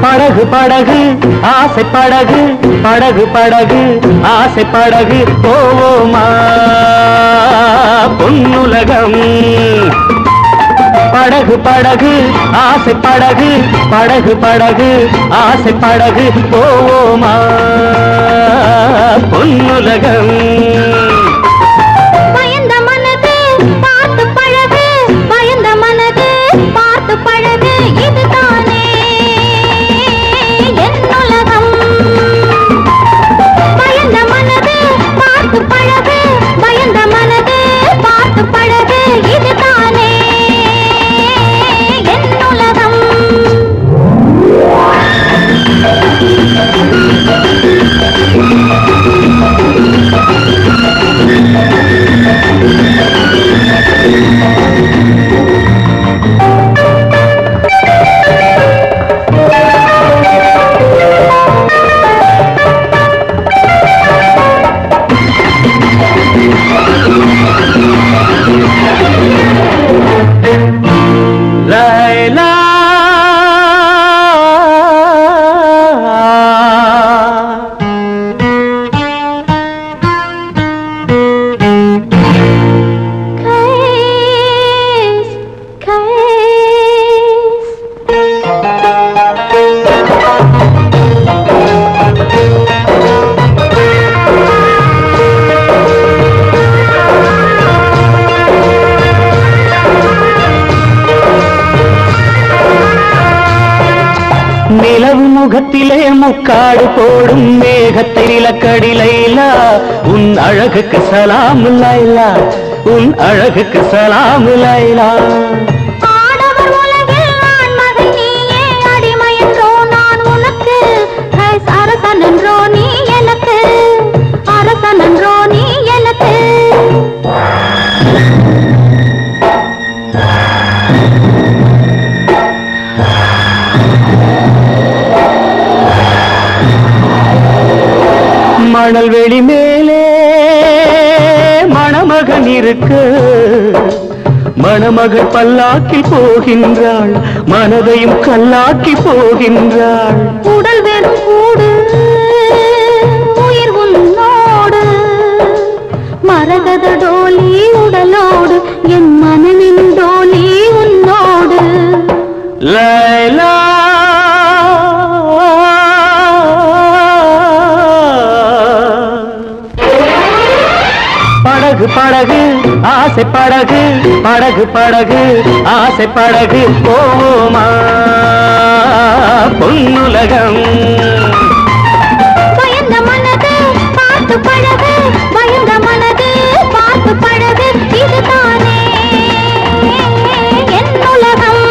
படகு படகு ஆசை படகு படகு படகு ஆசை படகு போவோமா பொன்னுலகம் படகு படகு ஆசை படகு படகு படகு ஆசை படகு போவோமா பொன்னுலகம் பயந்த மனது பார்த்து பழகு பயந்த மனது பார்த்து பழகு இதுதானே என் உலகம் பயந்த மனது பார்த்து பழகு பயந்த மனது பார்த்து பழகு இதுதானே என் உலகம் லைலா Kais, Kais. நிலவு முகத்திலே முக்காடு போடும் மேகத்தை நிலக்கடி லைலா உன் அழகுக்கு சலாம் லைலா உன் அழகுக்கு சலாம் லைலா ஆடவர் உலகில் ஆண்மகன் நீயே, அடிமையன்றோ நான் உனக்கு. கைஸ் அரசனன்றோ நீ எனக்கு அரசனன்றோ நீ எனக்கு மணல் வெளி மேலே மணமகன் இருக்கு மணமகள் பல்லாக்கி போகின்றாள் மனதையும் கல்லாக்கி போகின்றாள் உடல் வெறும் கூடு உயிர் உன்னோடு மரகத டோலி உடலோடு என் மனதின் டோலி உன்னோடு லைலா படகு படகு ஆசை படகு படகு படகு ஆசை படகு போவோமா பொன்னுலகம் பயந்த மனது பார்த்து பழகு பயந்த மனது பார்த்து பழகு இதுதானே என் உலகம்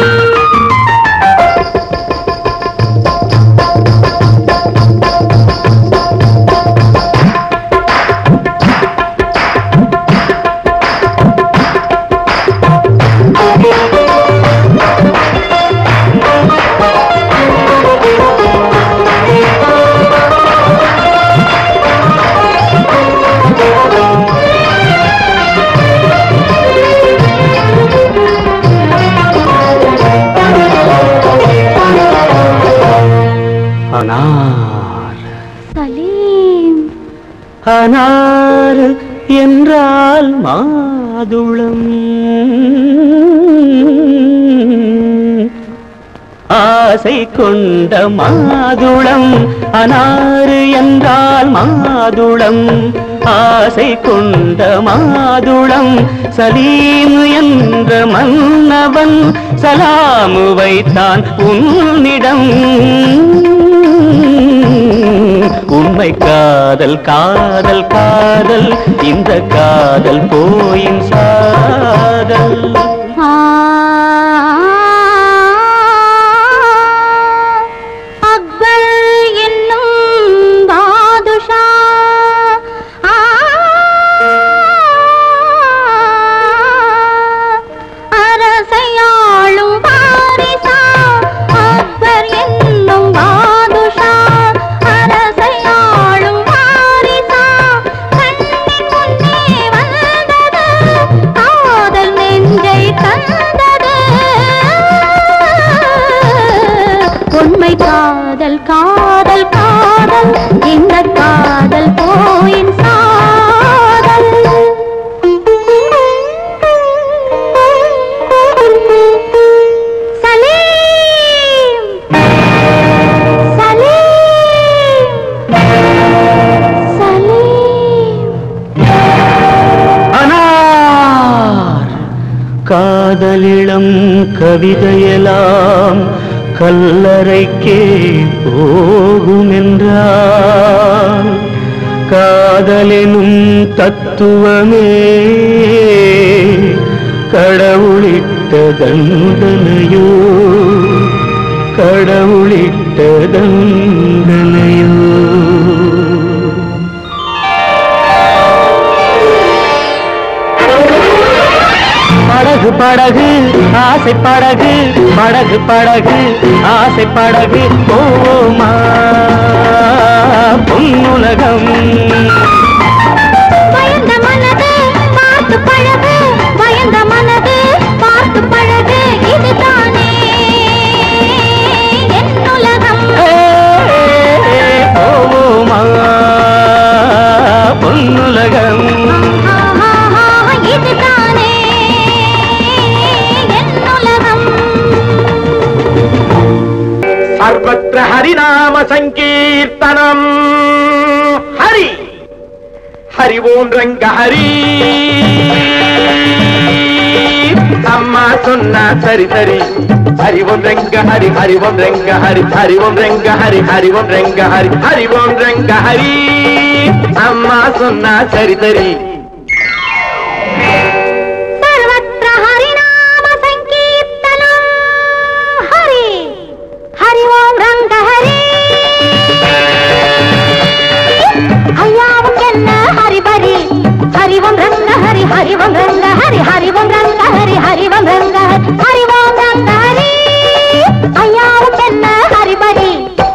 அனார் சலீம் அனார் என்றால் மாதுளம் ஆசை கொண்ட மாதுளம் அனாறு என்றால் மாதுளம் ஆசை கொண்ட மாதுளம் சலீம் என்ற மன்னவன் சலாமு வைத்தான் உன்னிடம் உண்மை காதல் காதல் காதல் இந்த காதல் போயின் சாதல் ஆ அக்பர் என்னும் பாதுஷா ஆ அரசையாளும் பாரிசா அக்பர் என்னும் பாதுஷா அரசையாளும் பாரிசா கண்ணின் முன்னே வந்தது காதல் நெஞ்சை தந்தது காதல் காதல் காதல் இந்த காதல் போயின் சாதல் சலீம் சலீம் சலீம் அனார் காதலிளம் கவிதையெல்லாம் கல்லறைக்கே போகுமென்றால் காதலெனும் தத்துவமே கடவுளிட்ட தண்டனையோ கடவுளிட்ட தண்டனையோ படகு படகு ஆசை படகு படகு படகு ஆசை படகு போமா பொன்னுலகம் பயந்த மனது பார்த்து பழகு பயந்த மனது பார்த்து பழகு இதுதானே என் உலகம் ஏ, போமா பொன்னுலகம் ஆஹா, இதுதானே என் உலகம் சர்வத்திர ஹரிநாம சங்கீர்த்தனம் ஹரி ஹரி ஓம் ரங்க ஹரி அம்மா சொன்னா சரி சரி ஹரி ஓம் ரங்க ஹரி ஹரி ஓம் ரங்க ஹரி ஹரி ஓம் ரங்க ஹரி ஹரி ஓம் ரங்க ஹரி ஹரி ஓம் ரங்க ஹரி அம்மா சொன்னா சரி சரி सर्वत्र हरिनाम सङ्कीर्तनम् हरि हरि ओं रङ्ग हरि ஐயாவும் என்ன ஹரிபரி ஹரிவம் ரங்க ஹரி ஹரிவம் ரங்க ஹரி ஹரிவம் ரங்க ஹரி ஹரிவம் ரங்க ஹரி ஹரிவம் ரங்க ஹரி ஐயாவும் என்ன ஹரிபரி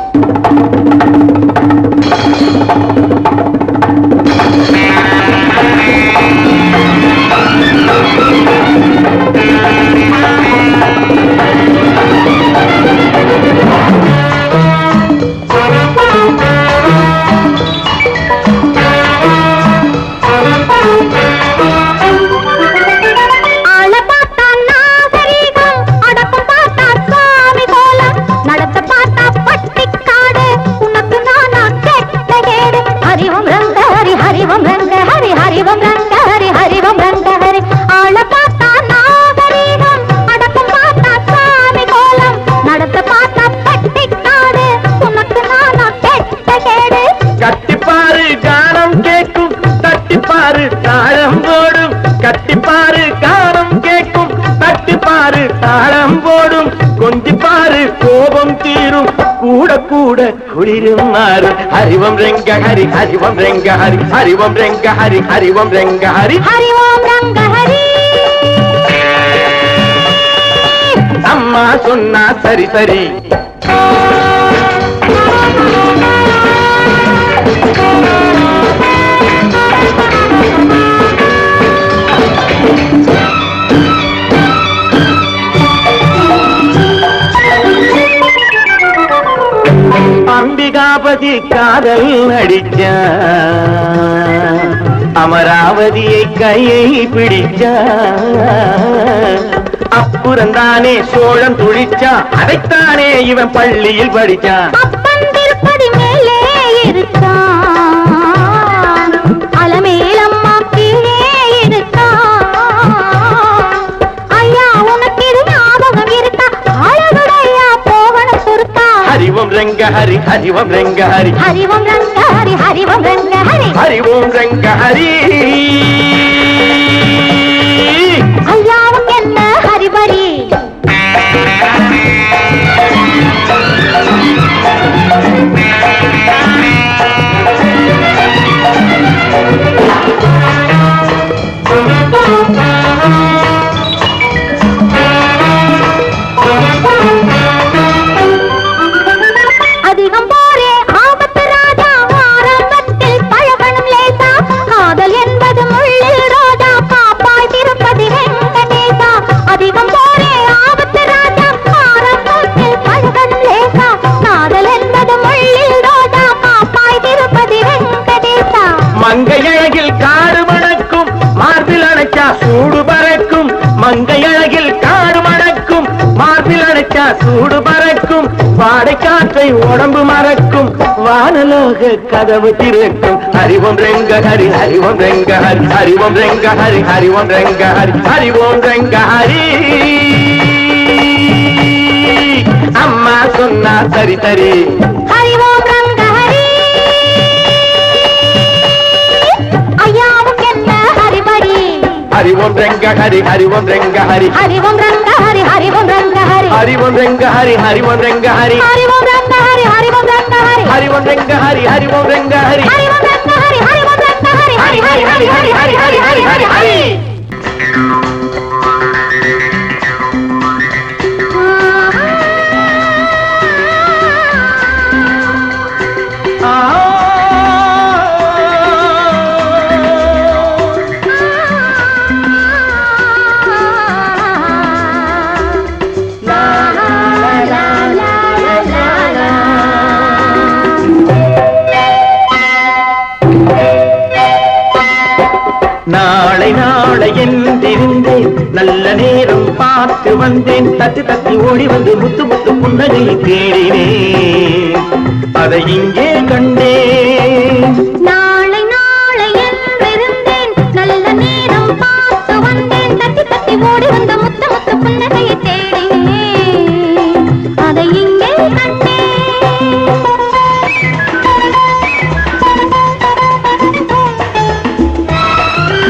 ஆள பார்த்தா நாகரீகம் அடக்கம் பார்த்தா சுவாமி கோலம் நடத்த பார்த்தா பட்டிக்காடு உனக்கு நானா கெட்ட கேடு ஹரிவம் ரங்க ஹரி ஹரிவம் ரங்க ஹரி ஹரிவம் ரங்க ஹரி ஹரிவம் ரங்க ஹரி ஆள பார்த்தா நாகரீகம் அடக்கம் பார்த்தா சுவாமி கோலம் நடத்த பார்த்தா பட்டிக்காடு உனக்கு நானா கெட்ட கேடு கட்டிப்பாரு கானம் கேட்கும் தட்டிப்பாரு தாளம் போடும் கட்டிப்பாரு கானம் கேட்கும் தட்டிப்பாரு தாளம் போடும் கொஞ்சிப்பாரு கோபம் தீரும் கூட கூட குளிரும் மாறும் ஹரிவம் ரெங்க ஹரி ஹரிவம் ரெங்க ஹரி ஹரிவம் ரெங்க ஹரி ஹரிவம் ரெங்க ஹரி ஹரி ஓம் ரங்க ஹரி அம்மா சொன்னா சரி சரி அம்பிகாபதி காதல் நடிச்ச அமராவதியை கையை பிடிச்ச அப்புறந்தானே சோழன் துளிச்சான் அதைத்தானே இவன் பள்ளியில் படிச்சான் அப்பன் திருப்பதி மேலே இருக்கான் அலமேலம்மா கீழே இருக்கான் ஐயா உனக்கு இது ஞாபகம் இருக்கா அழகுடையா போகணும் பொறுத்தா ஹரிவம் ரெங்க ஹரி ஹரிவம் ரெங்க ஹரி ஹரிவம் ரங்க ஹரி ஹரிவம் ரங்க ஹரி ஹரிவோம் ரெங்க ஹரி ஐயாவுக்கு என்ன ஹரிபரி அதிகம் போரே ஆபத்து ராஜா ஆரம்பத்தில் பழகணும் லேசா காதல் என்பது முள்ளில் சூடு பறக்கும் வாடை காற்றை உடம்பு மறக்கும் வானலோக கதவு திறக்கும் ஹரிவோம் ரெங்க ஹரி ஹரிவோம் ரெங்க ஹரி ஹரிவோம் ரெங்க ஹரி ஹரிவோம் ரெங்க ஹரி ஹரிவோம் ரெங்க ஹரி அம்மா சொன்னா சரி சரி ஹரி ஓம் ரங்க ஹரி ஐயாவும் என்ன ஹரிபரி ஹரிவோம் ரெங்க ஹரி ஹரிவோம் ரெங்க ஹரி ஹரி ஓம் ரங்க ஹரி ஹரி ஓம் ரங்க ஹரி ஹரிவோம் ரெங்க ஹரி ஹரிவோம் ரெங்க ஹரி ஹரி ஓம் ரங்க ஹரி ஹரி ஓம் ரங்க ஹரி ஹரிவோம் ரெங்க ஹரி ஹரிவோம் ரெங்க ஹரி ஹரி ஓம் ரங்க ஹரி ஹரி ஓம் ரங்க ஹரி ஹரி ஹரி ஹரி ஹரி ஹரி ஹரி ஹரி ஹரி ஹரி நாளை நாளை என்றிருந்தேன் நல்ல நேரம் பார்த்து வந்தேன் தட்டி தட்டி ஓடி வந்து முத்து முத்து புன்னகையை தேடினேன் அதை இங்கே கண்டேன் நாளை நாளை என்றிருந்தேன் நல்ல நேரம் பார்த்து வந்தேன் தட்டி தட்டி ஓடி வந்த முத்த முத்த புன்னகையை தேடினேன் அதை இங்கே கண்டேன்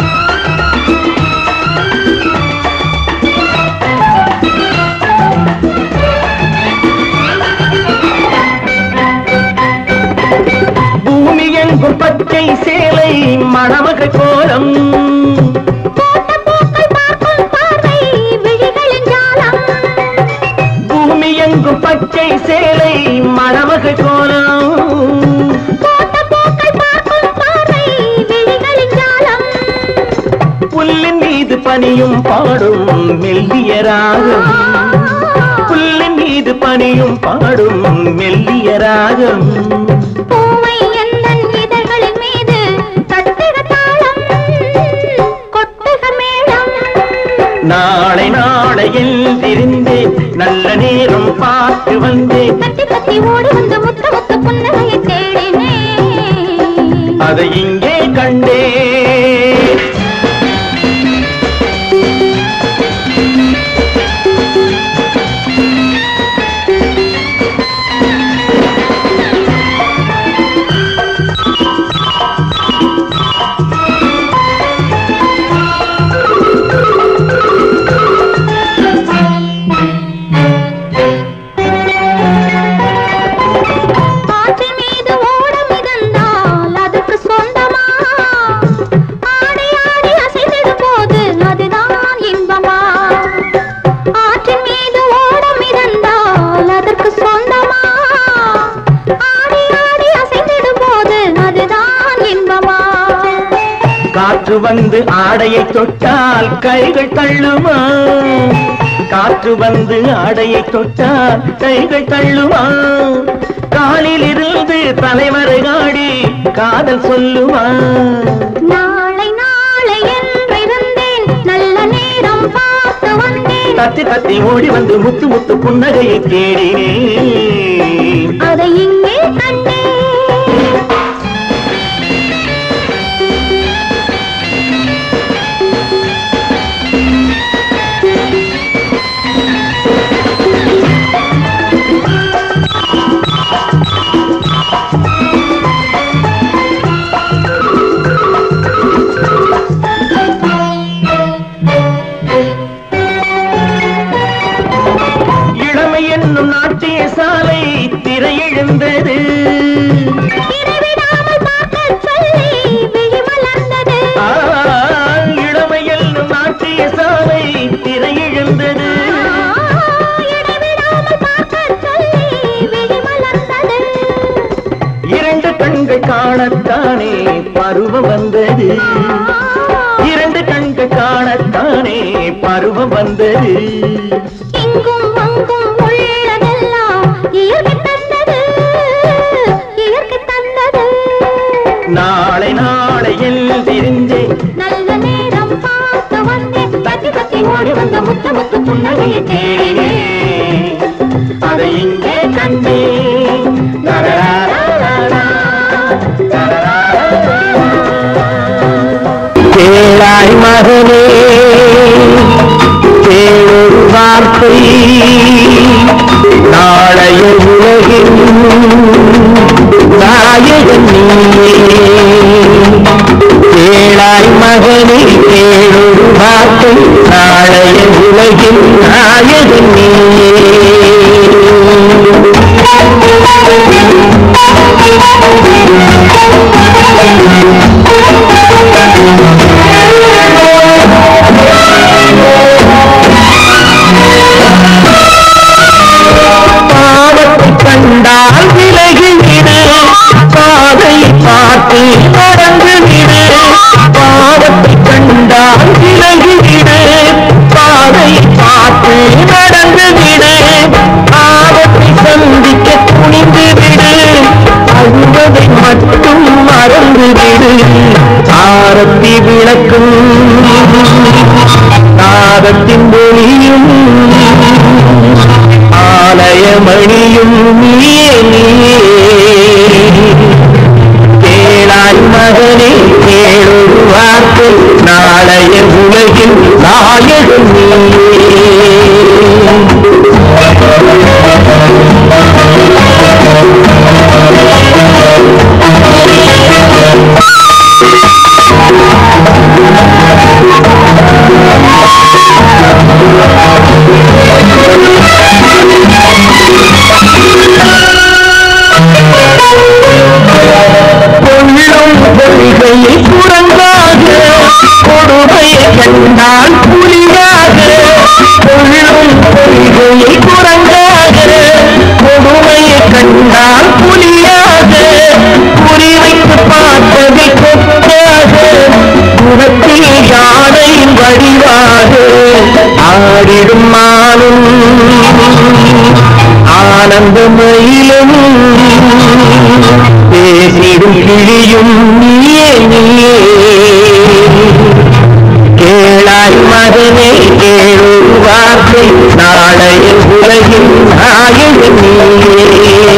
பூமி எங்கும் பச்சை சேலை மணமக கோலம் போட்ட பூக்கள் பார்க்கும் பார்வை விழிகளின் ஜாலம் பூமி எங்கும் பச்சை சேலை மணமக கோலம் போட்ட பூக்கள் பார்க்கும் பார்வை விழிகளின் ஜாலம் புல்லின் மீது பனியும் பாடும் மெல்லிய ராகம் புல்லின் மீது பனியும் பாடும் மெல்லிய ராகம் பூவை எந்தன் இதழ்களின் மீது தட்டுக தாளம் கொட்டுக மேளம் நாளை நாளை எழுந்திருந்தேன் நல்ல நேரம் பார்த்து வந்தேன் தட்டி தட்டி ஓடி வந்து முத்த முத்த புன்னகையை தேடினேன் அதை இங்கே கண்டேன் ஆற்றின் மீது ஓடம் மிதந்தால் அதுக்கு சொந்தமா ஆடி ஆடி அசைந்திடும் போது அதுதான் இன்பமா ஆற்றின் மீது ஓடம் மிதந்தால் அதற்கு சொந்தமா ஆடி ஆடி அசைந்திடும் போது அதுதான் இன்பமா காற்று வந்து ஆடையை தொட்டால் கைகள் தள்ளுமா காற்று வந்து ஆடையை தொட்டால் கைகள் தள்ளுமா காலில் இருந்து தலைவரை ஆடி காதல் சொல்லுமா நாளை நாளை என்றிருந்தேன் நல்ல நேரம் பார்த்து வந்தேன் தத்தி தத்தி ஓடி வந்து முத்து முத்து புன்னகையை தேடினேன் அதை இங்கே கண்டேன் இளமை என்னும் நாட்டிய சாலை திரையெழுந்தது இடைவிடாமல் பார்க்கச் சொல்லி விழி மலர்ந்தது. ஆ, இளமை என்னும் நாட்டிய சாலை திரையெழுந்தது ஆ, இடைவிடாமல் பார்க்கச் சொல்லி விழி மலர்ந்தது. இரண்டு கண்கள் காணத்தானே பருவம் வந்தது இரண்டு கண்கள் காணத்தானே பருவம் வந்தது இங்கும் அங்கும் உள்ளதெல்லாம் இயற்கை தந்தது, இயற்கை தந்தது. நாளை நாளை எழுந்திருந்தேன் நல்ல நேரம் பார்த்து வந்தேன் தத்தி தத்தி ஓடி வந்த முத்து முத்து புன்னகையை தேடினேன் கேளாய் மகனே கேளொரு வார்த்தை நாளைய உலகின் நாயகன் நீயே கேளாய் மகனே கேளொரு வார்த்தை நாளைய உலகின் நாயகன் நீயே பாவத்தை கண்டால் விலகிவிடு பாதை பார்த்து நடந்துவிடு பாவத்தை கண்டால் விலகிவிடு பாதை பார்த்து நடந்துவிடு ஆபத்தை சந்திக்க துணிந்துவிடு அழுவதை மட்டும் மறந்துவிடு ஆரத்தி விளக்கும் நாதத்தின் ஒளியும் ஆலயமணியும் நீயே நீயே கேளாய் மகனே கேளொரு வார்த்தை நாளைய உலகில் நாயகன் நீயே கொள்ளும் கொள்கையை புறங்காக கொடுமையை கண்டால் புலியாக கொள்ளும் கொள்கையை புறங்காக கொடுமையை கண்டால் புலியாக குறிவைத்து பார்த்ததை கொக்காக குணத்தில் யானையின் வடிவாக ஆடிடும் மானும் ஆனந்தமயிலும் பேசிடும் கிளியும் நீயே நீயே கேளாய் மகனே கேளொரு வார்த்தை நாளைய உலகின் நாயகன் நீயே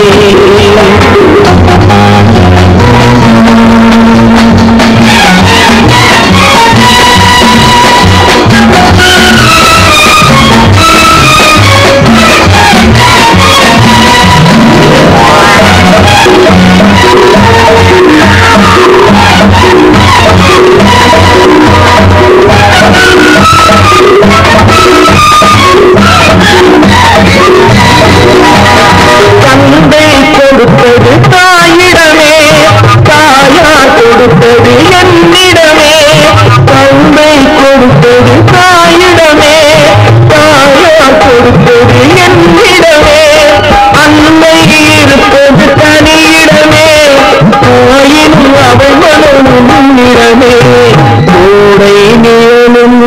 தந்தை கொடுத்தது தாயிடமே தாயார் கொடுத்தது என்னிடமே தந்தை கொடுத்தது தாயிடமே தாயார் கொடுத்தது என்னிடமே அன்னை இருப்பது தனியிடமே ஆயினும் அவள் மனம் உன்னிடமே கோடை நிழலும்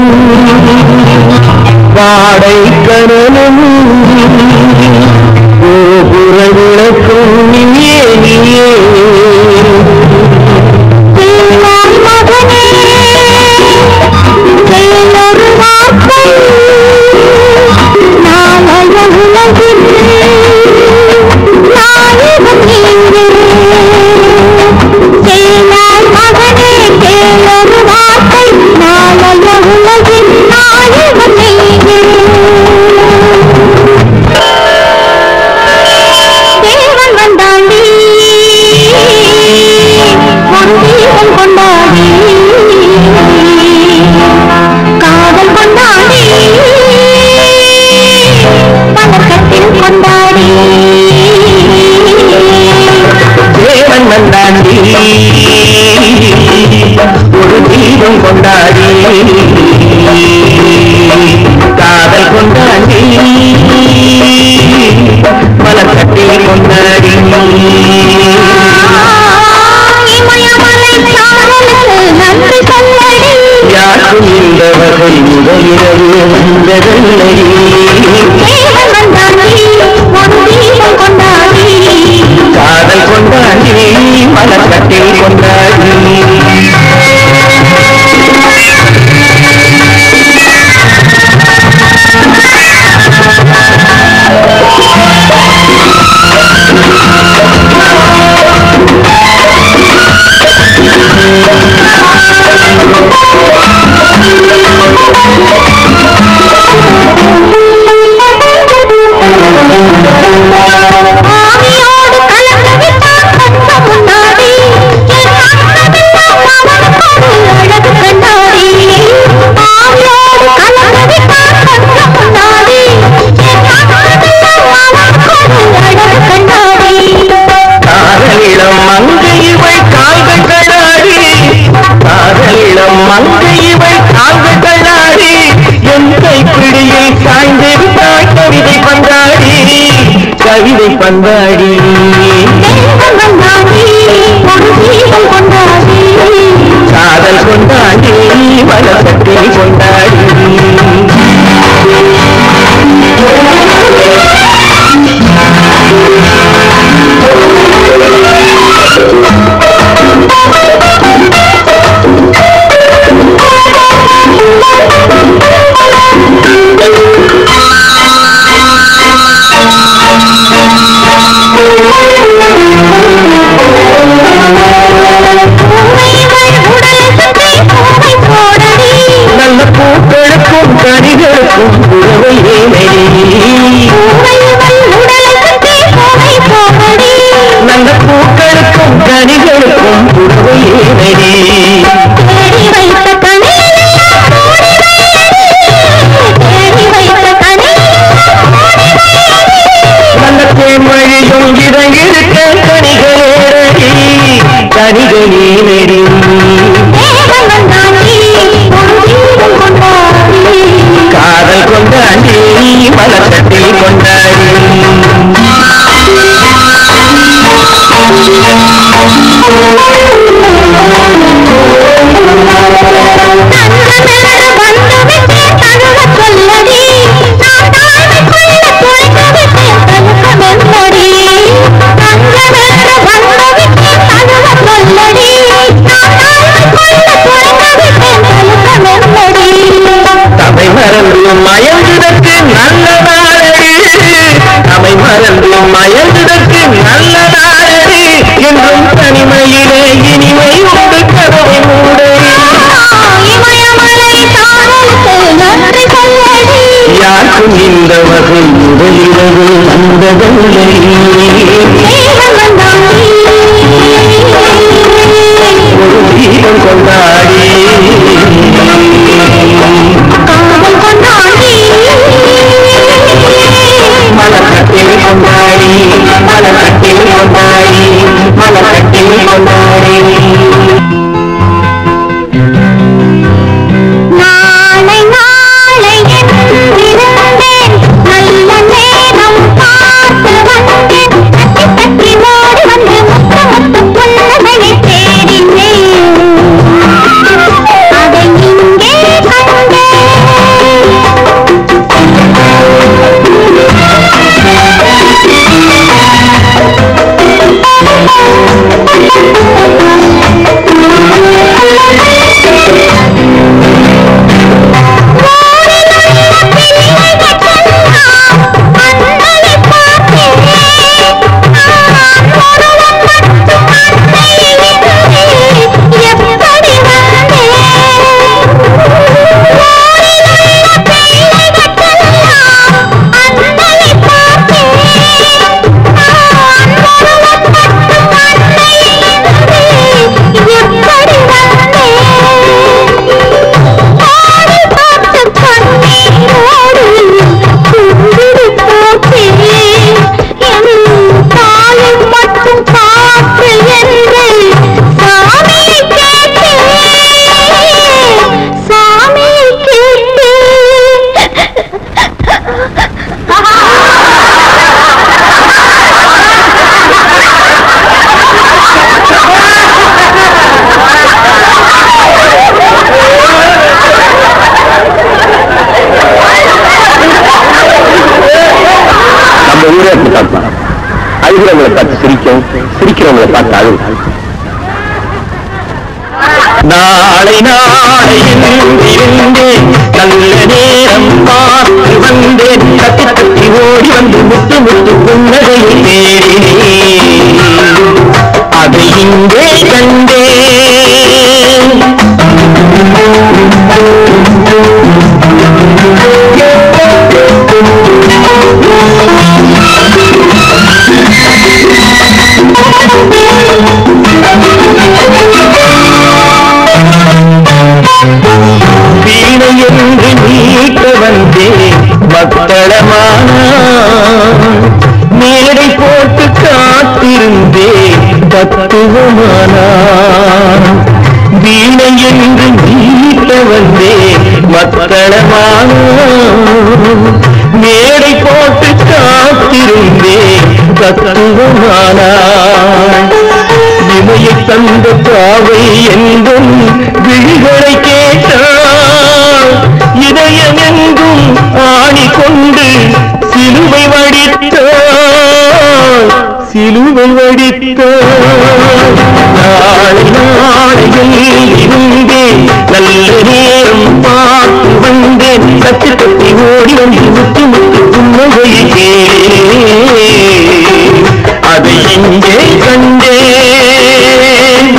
வாடை கனலும் கோபுர விளக்கும் நீயே நீயே கேளாய் மகனே கேளொரு வார்த்தை நாளைய உலகில் நாயகன் நீயே கேளாய் மகனே கேளொரு வார்த்தை நாளைய உலகில் நாயகன் நீயே தேவன் வந்தாண்டி ஒரு தீபம் கொண்டாடி காதல் கொண்டாடி பழக்கத்தில் கொண்டாடி தேவன் வந்தாண்டி ஒரு தீபம் கொண்டாடி காதல் கொண்டாடி மலக்கட்டில் கொண்டாடி இமயமலை சாரலுக்கு நன்றி சொல்லடி யாருக்கும் இந்த வகை முதலிரவு வந்ததில்லை தேவன் வந்தாண்டி ஒரு தீபம் கொண்டாடி காதல் கொண்டாடி மலக்கட்டில் கொண்டாடி ஆ ஆவியோடு கலந்து விட்டான் கொஞ்சம் முன்னாடி என் அங்கமெல்லாம் அவனுக்கொரு அழகு கண்ணாடி ஆவியோடு கலந்து விட்டான் கொஞ்சம் முன்னாடி என் அங்கமெல்லாம் அவனுக்கொரு அழகு கண்ணாடி காதலிடம் மங்கை இவை கால்கள் கண்ணாடி காதலிடம் மங்கை இவை கால்கள் கண்ணாடி என் கைப்பிடியில் சாய்ந்திருந்தாள் கவிதை பந்தாடி கவிதை பந்தாடி தெய்வம் வந்தாடி ஒரு தீபம் கொண்டாடி காதல் கொண்டாடி மலசத்தில் கொண்டாடி பூவைகள் உடலை சுற்றி பூவை போடடி நல்ல பூக்களுக்கும் கனிகளுக்கும் உறவை ஏனடி பூவைகள் உடலை சுற்றி பூவை போடடி நல்ல பூக்களுக்கும் கனிகளுக்கும் உறவை ஏனடி தேடி வைத்த கனியெல்லாம் மூடி வையடி தேடி வைத்த கனியெல்லாம் மூடி வையடி நல்ல தேன்மழியும் இறங்கிருக்க கனிகளேறடி கனிகளேனடி தேவன் வந்தாடி ஒரு தீபம் கொண்டாடி காதல் கொண்டாடி மலசத்தில் கொண்டாடி தங்கமென்று வந்துவிட்டேன் தழுவச் சொல்லடி நான் தாழ்மைக்குள்ள துளைத்து விட்டேன் தழுக்கமென்படி தங்கமென்று வந்துவிட்டேன் தழுவச் சொல்லடி நான் தாழ்மைக்குள்ள துளைத்து விட்டேன் தழுக்கமென்படி தமை மறந்து மயங்குதற்கு நல்ல நாளடி தமை மறந்து மயங்குதற்கு நல்ல நாளடி என்றும் தனிமையிலே இனிமை உண்டு கதவை மூடடி இமயமலை தாரலுக்கு நன்றி சொல்லடி யாருக்கும் இந்த வகை முதலிரவு வந்ததில்லை தேவன் வந்தாடி ஒரு தீபம் கொண்டாடி காதல் கொண்டாடி மலக்கட்டில் கொண்டாடி மலக்கட்டில் கொண்டாடி மலக்கட்டில் கொண்டாடி நாளை நாளை என்றிருந்தேன் நல்ல நேரம் பார்த்து வந்தேன் தட்டி தட்டி ஓடி வந்து முத்து முத்து புன்னகையை தேடினேன் அதை இங்கே கண்டேன் நம்ம ஊரே அப்படித்தான் அழுகிறவங்களை பார்த்து சிரிக்கும் சிரிக்கிறவங்களை பார்த்து அழுகும் நாளை நாளை இருந்தேன் நல்ல நேரம் பார்த்து வந்தேன் தட்டி தட்டி ஓடி வந்து முத்து முத்து புன்னகையை தேடினேன் அதை இங்கே கண்டேன் மக்களமான மேடை போட்டு காத்திருந்தே தத்துவமானா வீணை என்று நீட்ட வந்தே மக்களமான மேடை போட்டு காத்திருந்தே தத்துவமானா இமையை தந்த பாவை என்றும் விழிகளை கேட்டால் இதயம் எங்கும் ஆணி கொண்டு சிலுவை வடித்தாள் சிலுவை வடித்தாள் நாளை நாளையில் இருந்தே நல்ல நேரம் பார்த்து வந்தேன் கத்தி கத்தி ஓடி வந்து முத்து முத்து புன்னகையே அதை இங்கே கண்டேன்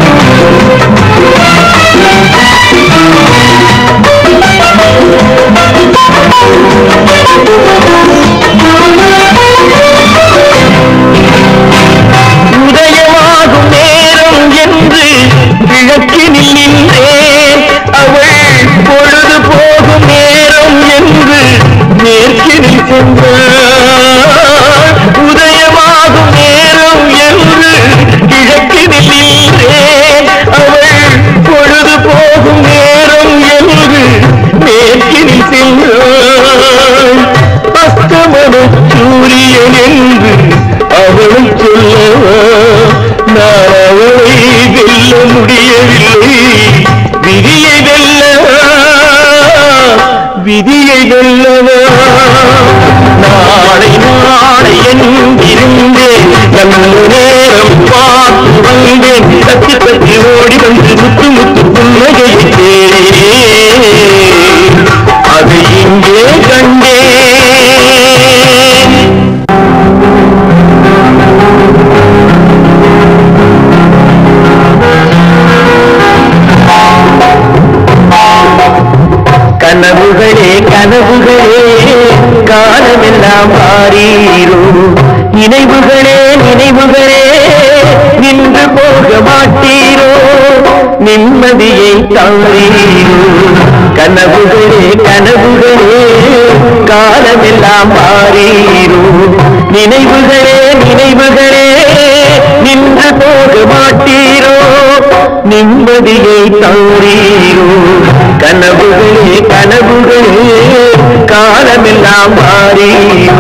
உதயமாகும் நேரம் என்று விளக்கினில் நின்றேன் அவள் பொழுது போகும் நேரம் என்று மேற்கினில் சென்றாள் உதயமாகும் நேரம் என்று கிழக்கினில் நின்றேன் அவள் பொழுது போகும் நேரம் என்று மேற்கினில் சென்றாள் அஸ்தமன சூரியன் என்று அவளை சொல்லவா நான் அவளை வெல்ல முடியவில்லை விதியை வெல்லவா விதியை வெல்லவா நாளை நாளை என்றிருந்தே நல்ல நேரம் பார்த்து வந்தேன் தத்தி தத்தி ஓடி வந்து முத்து முத்து புன்னகையிட்டே அதை இங்கே கண்டேன் கனவுகளே கனவுகளே காலமெல்லாம் மாறீரோ நினைவுகளே நினைவுகளே நின்று போக மாட்டீரோ நிம்மதியை தாரீரோ கனவுகளே கனவுகளே காலமெல்லாம் மாறீரோ நினைவுகளே நினைவுகளே நின்று போக மாட்டீரோ நிம்மதியை தாரீரோ கனவுகளே கனவுகளே காலமெல்லாம் மாறீரோ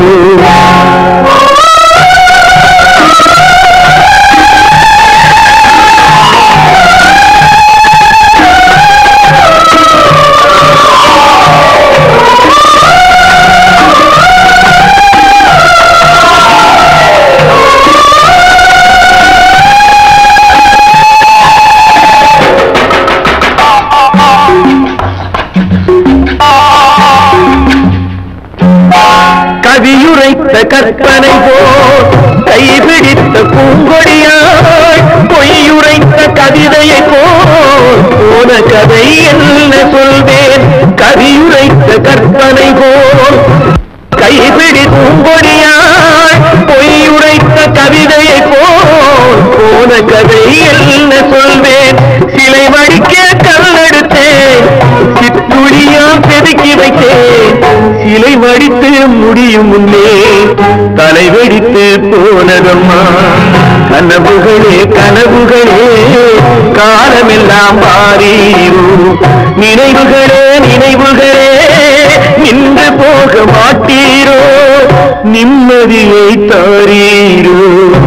கவியுரைத்த கற்பனை போல் கைபிடித்த பூங்கொடியாய் பொய்யுரைத்த கவிதையை போல் போன கதை என்ன சொல்வேன் கவியுரைத்த கற்பனை போல் கைபிடி பூங்கொடியாய் பொய்யுரைத்த கவிதையை போல் போன கதை என்ன சொல்வேன் சிலை வடிக்க கல்லெடுத்தேன் சித்துளியா செதுக்கி வைத்தேன் சிலை வடித்து முடியும் முன்னே தலை வெடித்து போனதம்மா கனவுகளே கனவுகளே காலமெல்லாம் மாறீரோ நினைவுகளே நினைவுகளே நின்று போக மாட்டீரோ நிம்மதியை தாரீரோ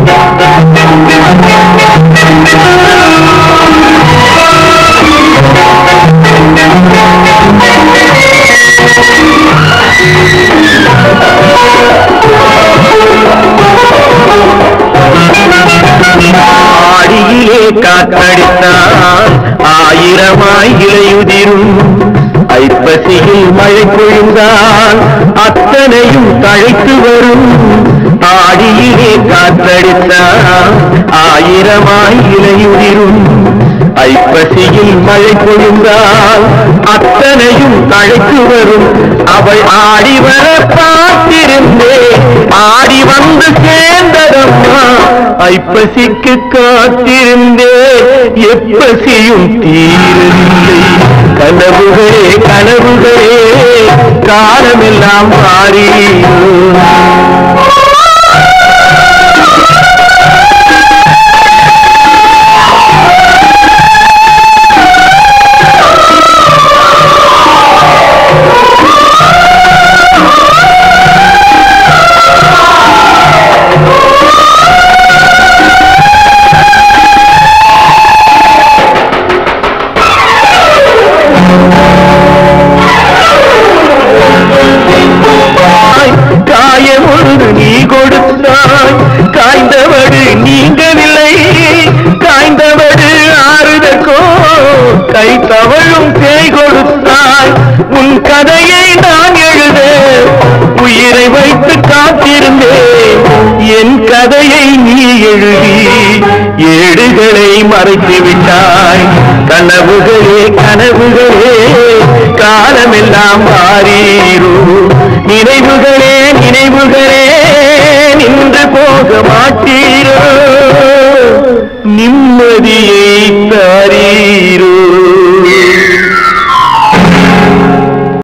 ஆடியிலே காற்றடித்தால் ஆயிரமாய் இலையுதிரும் ஐப்பசியில் மழை பொழிந்தால் அத்தனையும் தழைத்து வரும் ஆடியிலே காற்றடித்தால் ஆயிரமாய் இலையுதிரும் ஐப்பசியில் மழை பொழிந்தால் அத்தனையும் தழைத்து வரும் அவள் ஆடி வர பார்த்திருந்தே ஆடி வந்து சேர்ந்ததம்மா தாய்ப்பசிக்கு காத்திருந்தே எப்பசியும் தீரவில்லை கனவுகளே கனவுகளே காலமெல்லாம் மாறி காயம் ஒன்று நீ கொடுத்தாய் காய்ந்தவடு நீங்கவில்லை காய்ந்தவடு ஆறுதற்கோ கை தவழும் தேய் கொடுத்தாய் உன் கதையை நான் எழுத உயிரை வைத்து காத்திருந்தேன் என் கதையை நீ எழுதி ஏடுகளை மறைத்து விட்டாய் கனவுகளே கனவுகளே காலமெல்லாம் மாறீரும் நினைவுகளே நினைவுகளே நின்று போக மாட்டீ